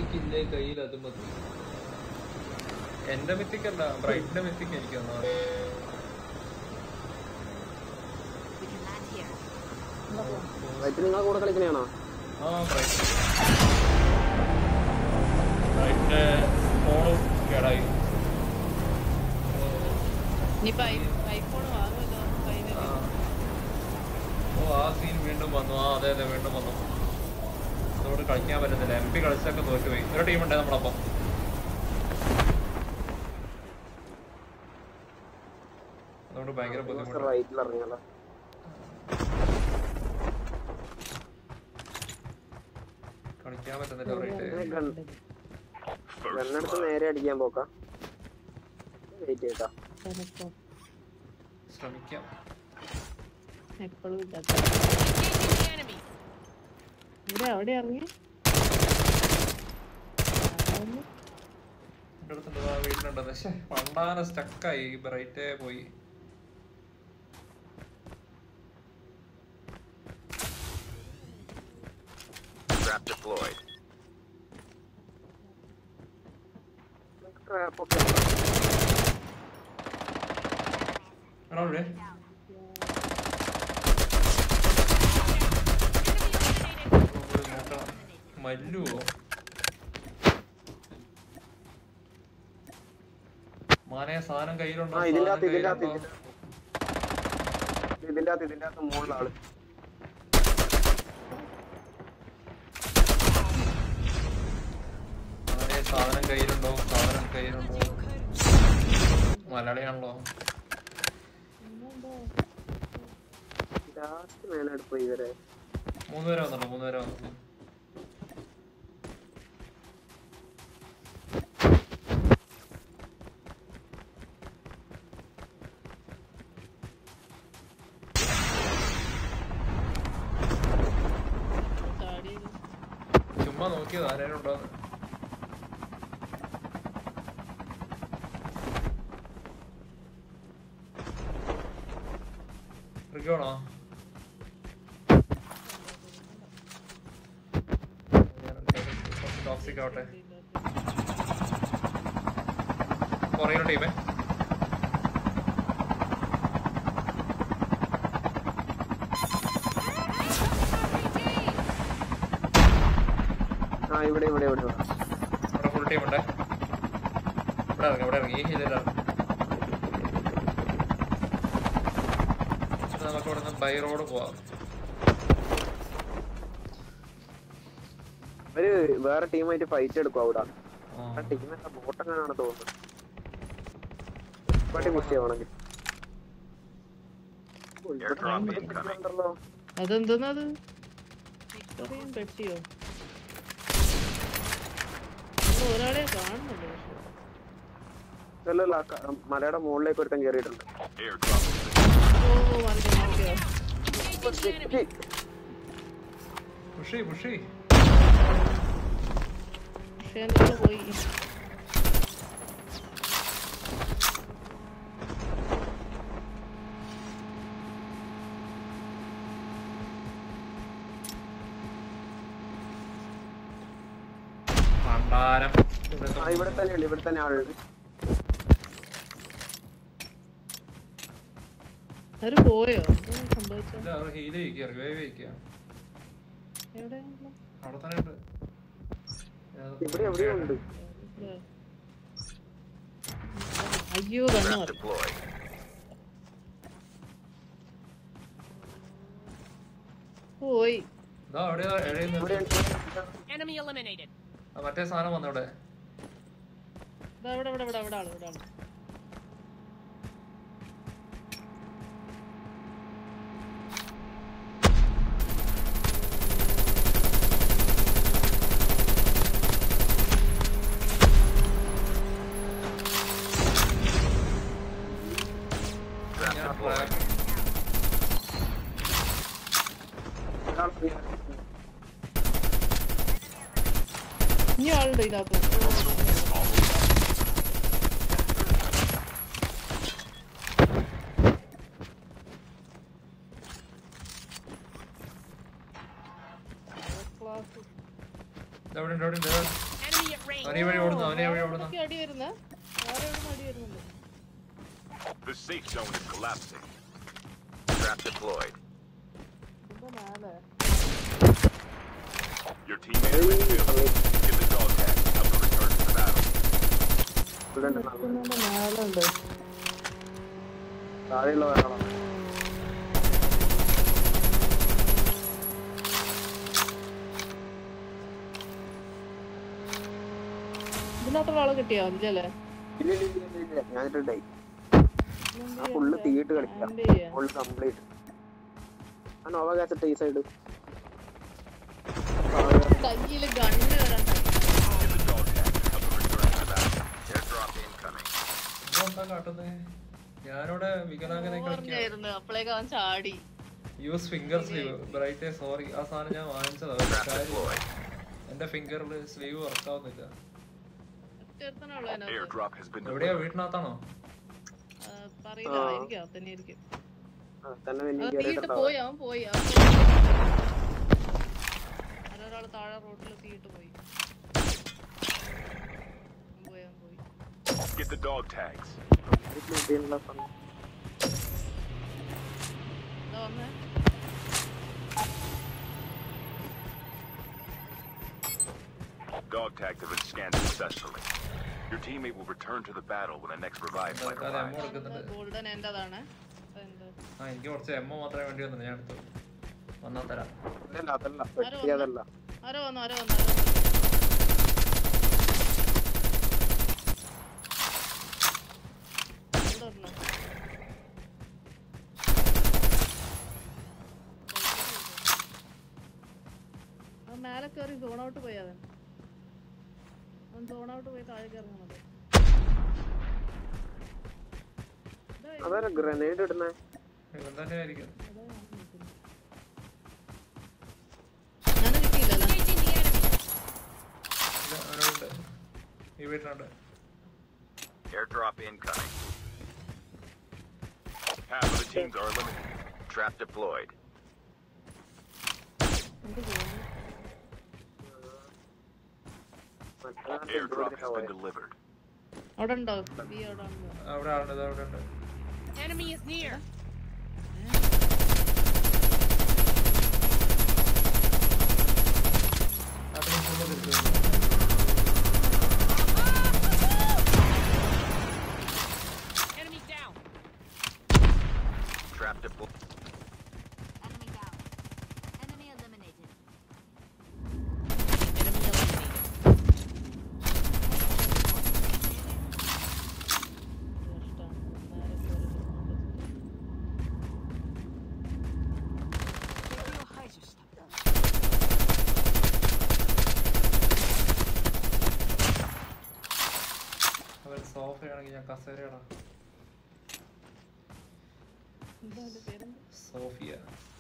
എനിക്കില്ലേ കയ്യിൽ അത് മതി എന്റെ മിത്തിക് അല്ല ബ്രൈറ്റിന്റെ മിത്തിക് എനിക്ക് തന്നാ മതി We can land here. Wait നിങ്ങളെ കൂടെ കളിക്കണേണോ ആ ബ്രൈറ്റ് ബ്രൈറ്റിന്റെ ഫോണും കേടായി ഇനിയിപ്പോ ഐഫോൺ വാങ്ങുമല്ലോ ആ. ഓ ആ സീൻ വീണ്ടും വന്നു ആ അതെ അതെ വീണ്ടും വന്നു അതോട് കളിക്കാൻ പറ്റുന്നില്ല എം പി കളിച്ചൊക്കെ തോറ്റുപോയി ഒരു ടീമുണ്ട് നമ്മളപ്പം അതുകൊണ്ട് ഭയങ്കര ബുദ്ധിമുട്ട് റൈറ്റിൽ ഇറങ്ങിയല്ലോ കളിക്കാൻ പറ്റുന്നില്ല റേറ്റ് ഗണ്ണെടുത്ത് നേരെ അടിക്കാൻ പോക്ക വെയിറ്റ് ചെയ്താ ചിലപ്പോ ശ്രമിക്കാം എപ്പോഴും ഇല്ലാത്ത ഇവിടെ അവിടെ ഇറങ്ങി അതൊന്ന് എൻ്റെ അടുത്തുണ്ട് ആ വീട്ടിലുണ്ട് പക്ഷേ പണ്ടാന സ്റ്റക്കായി ബ്രൈറ്റേ പോയി Trap deployed. ട്രാപ്പ് ഒക്കെ എടാ ഇവിടെ മല്ലുവോ മാനെ സാധനം കയ്യിലുണ്ടോ ആ ഇതിന്റെ സാധനം അകത്ത് ഇതിന്റെ അകത്ത് കയ്യിലുണ്ടോ? ഇതിന്റെ അകത്ത് ഇതിന്റെ അകത്ത് മുകളിൽ ആള് മാനെ സാധനം കയ്യിലുണ്ടോ സാധനം കയ്യിലുണ്ടോ മലയാളിയാണല്ലോ ലാസ്റ്റ് മേലെടുപ്പ് ഇവരെ മൂന്ന് പേരെ വന്നുണ്ടോ മൂന്ന് പേരെ വന്നു ചാടിയത് ചുമ്മാ നോക്കിയത് ആരേലും ഉണ്ടോന്ന് റിക്കോണോ ടോക്സിക് ആവട്ടെ പുറകിലെ ടീമേ ആ ഇവിടെ ഇവിടെ ഇവിടെ ഇവിടെ. ഇവിടെ ഫുൾ ടീം ഉണ്ട് ഇവിടെ ഇറങ്ങി ഇവിടെ ഇറങ്ങി ഈ ഹില്ലിലാണ് നമുക്ക് ഇവിടെ നിന്ന് ബൈ റോഡ് പോവാം അവര് വേറെ ടീമായിട്ട് ഫൈറ്റ് എടുക്കും അവിടെ ആ. ആ ടീമൊക്കെ ബോട്ടെങ്ങാനാണ് തോന്നുന്നത് പട്ടി പുഷ് ചെയ്യണമെങ്കിൽ Airdrop incoming. ഉണ്ടല്ലോ അതെന്തെന്നത് ഇത്രയും പെട്ടിയോ നമ്മള് ഒരാളെ കാണുന്നുണ്ട് പക്ഷെ അല്ലല്ല ആ ക- മലയുടെ മുകളിലേക്ക് ഒരുത്തൻ കയറിയിട്ടുണ്ട് Airdrop is ഓ മറിക്കോ മറിക്കോ പുഷി പുഷി പക്ഷേ നമ്മള് പോയി ഭണ്ഡാരം ആ ഇവിടെ തന്നെയുണ്ട് ഇവിടെ തന്നെ ആളുണ്ട് അവര് പോയോ എന്താ സംഭവിച്ചത് ഇല്ല അവർ ഹീൽ ചെയ്യിക്കുക റിവൈവ് ചെയ്യിക്കുക എവിടെ അവിടെ തന്നെ ഉണ്ട് ഇവിടെ എവിടെയോ ഉണ്ട് അയ്യോ കണ്ണു trap മാറി deployed. പോയി ഇതാ അവിടെ എഴയുന്നുണ്ട് ഇവിടെയുണ്ട് Enemy eliminated. ആ, മറ്റേ സാധനം വന്നവിടെ ദാ ഇവിടെ ഇവിടെ ഇവിടെ ഇവിടെ ആള് ഇവിടെ ആള് Trap ഞാൻ deployed. ഒരാൾ free ആണ്. ഇനി ആളുണ്ട് ഇതിനകത്ത് ക്ലാസ് ഇതാ ഇവിടെ ഉണ്ട് അവിടെ ഉണ്ട് Enemy Immediate range. അവനെ ഈ വഴി ഓടുന്നു അവനെ ഈ വഴി ഓടുന്നു ഇവിടൊക്കെ അടി വരുന്നേ വേറെ എവിടെ അടി വരുന്നുണ്ട് The safe zone is collapsing. Trap deployed. ഇതിന്റെ മേലെ Your teammate is killed. Get the dog tag. Help them return to the battle. ഇവിടെ ഉണ്ട് നല്ല ഇതിന്റെ മേലെ ഉണ്ട് താഴെയുള്ള വേണം ഇതിനകത്തുള്ള ആളെ കിട്ടിയോ ഇല്ലല്ലേ ഇല്ല ഇല്ല ഇല്ല ഇല്ല, ഇല്ല ഞാനിട്ടുണ്ടായി ആ ഫുള്ള് തീയിട്ട് കളിക്കാം എന്ത് ചെയ്യാ ഫുൾ കംപ്ലീറ്റ് ആ നോവ കാസറ്റ് ഈ സൈഡ് കയ്യില് ഗണ്ണ് വരണ്ട Get the dog tag. Help them return to the battle. Airdrop incoming. എന്താ കാട്ടുന്നേ ഞാനിവിടെ വികലാംഗനെ കളിക്കാം ഓർമ്മയായിരുന്നു അപ്പോഴേക്ക് അവൻ ചാടി use finger sleeve bright sorry ആ സാധനം ഞാൻ വാങ്ങിച്ചതാ Trap പക്ഷെ കാര്യം deployed. എന്റെ ഫിംഗറിൽ സ്ലീവ് വർക്കാവുന്നില്ല ഒറ്റയൊരുത്തനുള്ളൂ അതിനകത്ത്. Airdrop has been എവിടെയാ delivered. വീട്ടിനകത്താണോ ആ, പറയില്ല ആ. ആയിരിക്കും തന്നെ ആയിരിക്കും തന്നെ അത് പിന്നെ തീയിട്ട് കേറിയിട്ടുണ്ടാവും പോയി അവൻ പോയി അവൻ ഒരാള് താഴെ റോഡിൽ തീയിട്ട് പോയി അവൻ പോയി അവൻ പോയി Get the dog tags. ഇതിനുള്ള സമയം എന്താ വന്നേ Dog tags have been scanned successfully. Your teammate will return to the battle when the next revive flight തൽക്കാലം എമ്മ arrives. കൊടുക്കുന്നുണ്ട് ഗോൾഡൻ എന്റേതാണ് എന്ത് ആ എനിക്ക് കുറച്ച് എമ്മ മാത്രമേ വേണ്ടി വന്നു ഞാൻ എടുത്തു വന്നാ തരാം ഇല്ല അതല്ല വെട്ടി അതല്ല ആരോ വന്നു ആരോ വന്നു ആരോ വന്നു. ഇവിടെ ഒരെണ്ണം. അവൻ മേലെ കയറി സോൺ ഔട്ട് പോയി അവൻ അവൻ സോൺ ഔട്ട് പോയി താഴേക്ക് ഇറങ്ങുന്നത് അതാരാ ഗ്രനേഡ് ഇടുന്നേ ഇവൻ തന്നെ ആയിരിക്കും ഞാൻ കിട്ടിയില്ലല്ലോ Engaging the enemy. ഇല്ല അവനുണ്ട് ഈ വീട്ടിലുണ്ട് Airdrop incoming. Half of the teams are eliminated. Trap deployed. എന്ത് ചെയ്യുന്നു Airdrop has been delivered. അവിടെ ഉണ്ടോ ബി അവിടെ ഉണ്ടോ അവിടെ ആളുണ്ട് ഇതാ അവിടെ ഉണ്ട് Enemy is near. അതിന് മുമ്പ് തിരിച്ചു വന്നു. Enemy down. Trap deployed. Enemy down. Enemy eliminated. Enemy eliminated. കഷ്ടാണ് നേരെ കയറി അവൻ സോഫയാണെങ്കിൽ ഞാൻ കസേരയാടാ എന്താ അതിന്റെ പേരെന്താ സോഫിയ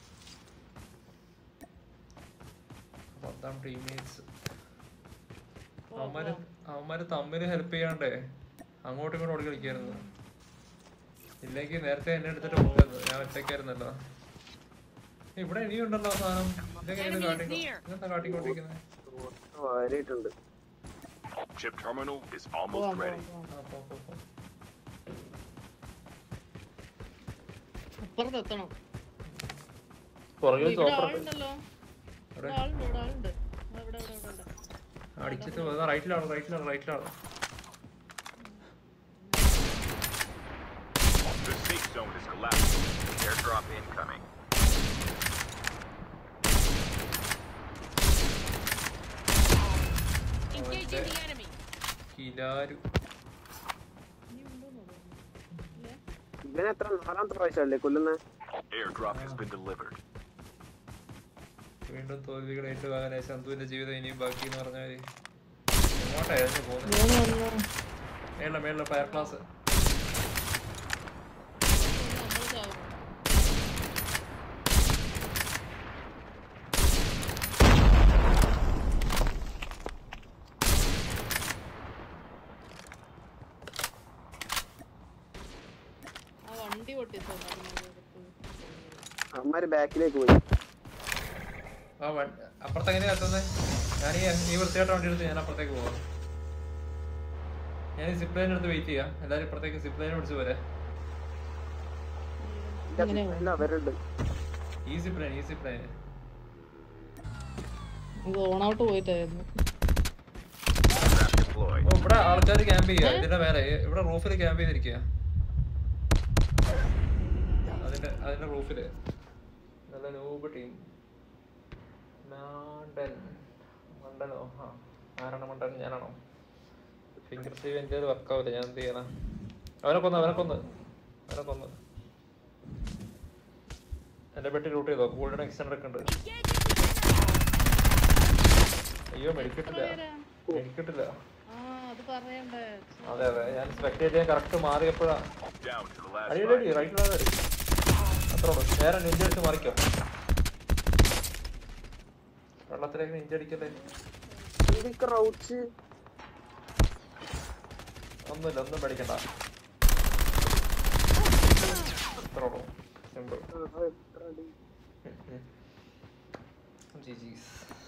പത്താം ടീമേറ്റ്സ് അവന്മാര് അവന്മാര് തമ്മിൽ ഹെൽപ്പ് ചെയ്യാണ്ടേ അങ്ങോട്ടും ഇങ്ങോട്ടും ഓടി കളിക്കായിരുന്നു ഇല്ലെങ്കിൽ നേരത്തെ എന്നെ എടുത്തിട്ട് പോയത് ഞാൻ ഒറ്റയ്ക്കായിരുന്നല്ലോ ഏയ് ഇവിടെ ഇനിയുണ്ടല്ലോ ആ സാധനം ഇതെങ്ങനെയാണ് Enemy is കാട്ടി near. ഇതെന്താ കാട്ടിക്കൊണ്ടിരിക്കുന്നത് വാരിയിട്ടുണ്ട് Chip terminal is almost പോവാം ready. പോവാം പോവാം ആ പോ പോ പോ അപ്പുറത്ത് എത്തണം പുറകിൽ ഇവിടെ സോപ്പർ ആളുണ്ടല്ലോ ഇവിടെ ഇവിടെ ആളുണ്ട് ഇവിടെ ആളുണ്ട് ആ, ഇവിടെ ഇവിടെ ഇവിടെ ഇവിടെ അടിച്ചിട്ട് പോ. ഇതാ റൈറ്റിലാണ് റൈറ്റിലാണ് റൈറ്റിലാണ് The safe zone is collapsing. Airdrop incoming. Engaging the enemy. കിലാരു ഇനി ഉണ്ടോന്ന് തോന്നുന്നു. ഇല്ലേ? ഇവനെ എത്ര നാലാമത്തെ പ്രാവശ്യമല്ലേ കൊല്ലുന്നേ Airdrop has been delivered. വീണ്ടും തോൽവികൾ ഏറ്റുവാങ്ങാനായി സന്തുവിന്റെ ജീവിതം ഇനിയും ബാക്കി എന്ന് പറഞ്ഞാൽ എങ്ങോട്ടായിരുന്നു പോകുന്നത് മൂന്ന് വന്നു. മേളില മേളില ഫയർ ക്ലാസ് നമ്മള് ചാവും. ആ വണ്ടി പൊട്ടിച്ചോ അമ്മമാര് ബാക്കിലേക്ക് പോയി ആ വൺ അപ്പുറത്ത് എങ്ങനെയാ എത്തുന്നത് ഞാൻ ഈ ഈ വൃത്തിയായിട്ട് വണ്ടി എടുത്ത് ഞാൻ അപ്പുറത്തേക്ക് പോവാം ഞാൻ സിപ്പ് ലൈൻ എടുത്ത് വെയിറ്റ് ചെയ്യാം എല്ലാരും ഇപ്പുറത്തേക്ക് സിപ്പ് ലൈൻ പിടിച്ച് പോരെ ഇല്ല അവരുണ്ട് ഈ സിപ്പ് ലൈൻ ഈ സിപ്പ് ലൈൻ സോൺ ഔട്ട് പോയിട്ടായിരുന്നു Trap deployed. ഓ ഇവിടെ ആൾക്കാർ ക്യാമ്പ് ചെയ്യാ ഇതിന്റെ മേലെ ഇവിടെ റൂഫിൽ ക്യാമ്പ് ചെയ്തിരിക്കുക അതിന്റെ അതിന്റെ റൂഫില് നല്ല നൂബ് ടീം മാണ്ടൻ മണ്ടനോ ആ ആരാണ് മണ്ടൻ ഞാനാണോ ഫിംഗർ സേവ് എൻ്റെ വർക്കാവില്ല ഞാൻ എന്ത് ചെയ്യണം അവനെ കൊന്ന് അവനെ കൊന്ന് അവനെ കൊന്ന് എന്റെ പെട്ടി ലൂട്ട് ചെയ്തോ ഗോൾഡൻ എക്സ്റ്റൻഡർ ഒക്കെ ഉണ്ട് അയ്യോ മെഡിക്കിട്ടില്ല മെഡിക്കിട്ടില്ല ആ അത് പറയണ്ടേ അതെ അതെ ഞാൻ സ്പെക്ടേറ്റ് ചെയ്യാൻ കറക്റ്റ് മാറിയപ്പോഴാ Down to the last അടി five. അടി റൈറ്റ് അടി അത്രേ ഉള്ളൂ നേരെ നെഞ്ചടിച്ച് മറിക്കോ വെള്ളത്തിലേക്ക് നെഞ്ചടിക്കല്ലേ ക്രൗച്ച് ഒന്നുമില്ല ഒന്നും പേടിക്കണ്ട അത്രേ ഉള്ളൂ സിമ്പിൾ ജി ജീസ്